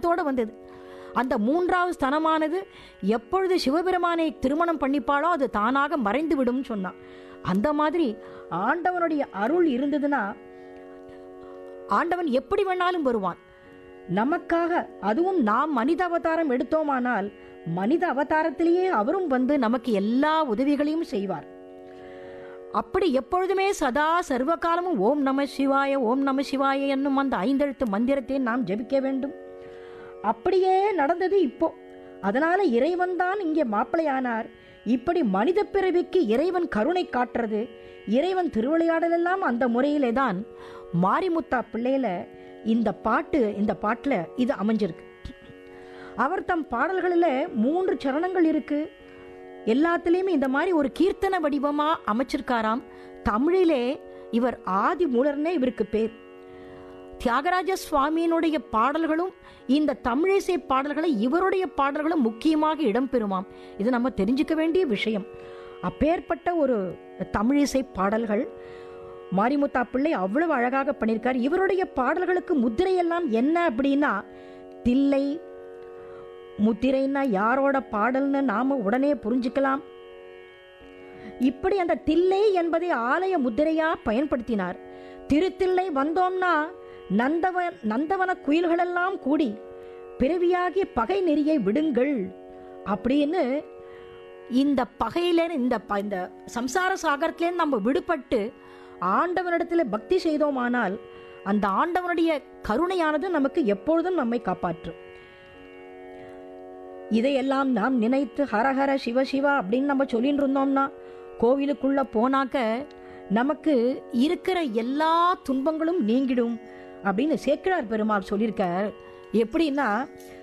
ஸ்தனத்தோட வந்தது அந்த மூன்றாவது ஸ்தனமானது எப்பொழுது சிவபெருமானை திருமணம் பண்ணிப்பாளோ அது தானாக மறைந்து விடும் சொன்னான் அந்த மாதிரி ஆண்டவனுடைய அருள் இருந்ததுன்னா ஆண்டவன் எப்படி வேணாலும் வருவான் நமக்காக அதுவும் நாம் மனித அவதாரம் எடுத்தோமானால் மனித அவதாரத்திலேயே அவரும் வந்து நமக்கு எல்லா உதவிகளையும் செய்வார் அப்படி எப்பொழுதுமே சதா சர்வ காலமும் ஓம் நம சிவாய ஓம் நம சிவாய என்னும் அந்த ஐந்தெழுத்து மந்திரத்தை நாம் ஜெபிக்க வேண்டும் அப்படியே நடந்தது இப்போ அதனால இறைவன் தான் இங்கே மாப்பிளையானார் இப்படி மனித பிறவிக்கு இறைவன் கருணை காட்டுறது இறைவன் திருவிளையாடல் எல்லாம் அந்த முறையிலே தான் மாரிமுத்தா பிள்ளையில இந்த பாட்டு இந்த பாட்டுல இது அமைஞ்சிருக்கு அவர் தம் பாடல்களில் மூன்று சரணங்கள் இருக்கு எல்லாத்துலேயுமே இந்த மாதிரி ஒரு கீர்த்தன வடிவமா அமைச்சிருக்காராம் தமிழிலே இவர் ஆதி மூலர்னே இவருக்கு பேர் தியாகராஜ சுவாமியினுடைய பாடல்களும் இந்த தமிழிசை பாடல்களை இவருடைய பாடல்களும் முக்கியமாக இடம்பெறுமாம் இது நம்ம தெரிஞ்சுக்க வேண்டிய விஷயம் அப்பேற்பட்ட ஒரு தமிழிசை பாடல்கள் மாரிமுத்தா பிள்ளை அவ்வளவு அழகாக பண்ணியிருக்கார் இவருடைய பாடல்களுக்கு முத்திரையெல்லாம் என்ன அப்படின்னா தில்லை முத்திரைன்னா யாரோட பாடல்னு நாம உடனே புரிஞ்சுக்கலாம் இப்படி அந்த தில்லை என்பதை ஆலய முத்திரையா பயன்படுத்தினார் திருத்தில்லை வந்தோம்னா நந்தவன் நந்தவன குயில்களெல்லாம் கூடி பிறவியாகிய பகை நெறியை விடுங்கள் அப்படின்னு இந்த பகையில இந்த ப- இந்த சம்சார சாகரத்திலேருந்து நம்ம விடுபட்டு ஆண்டவனிடத்தில் பக்தி செய்தோமானால் அந்த ஆண்டவனுடைய கருணையானது நமக்கு எப்பொழுதும் நம்மை காப்பாற்றும் இதையெல்லாம் நாம் நினைத்து ஹரஹர சிவ சிவா அப்படின்னு நம்ம சொல்லிட்டு இருந்தோம்னா கோவிலுக்குள்ள போனாக்க நமக்கு இருக்கிற எல்லா துன்பங்களும் நீங்கிடும் அப்படின்னு சேக்கிழார் பெருமாள் சொல்லியிருக்கார் எப்படின்னா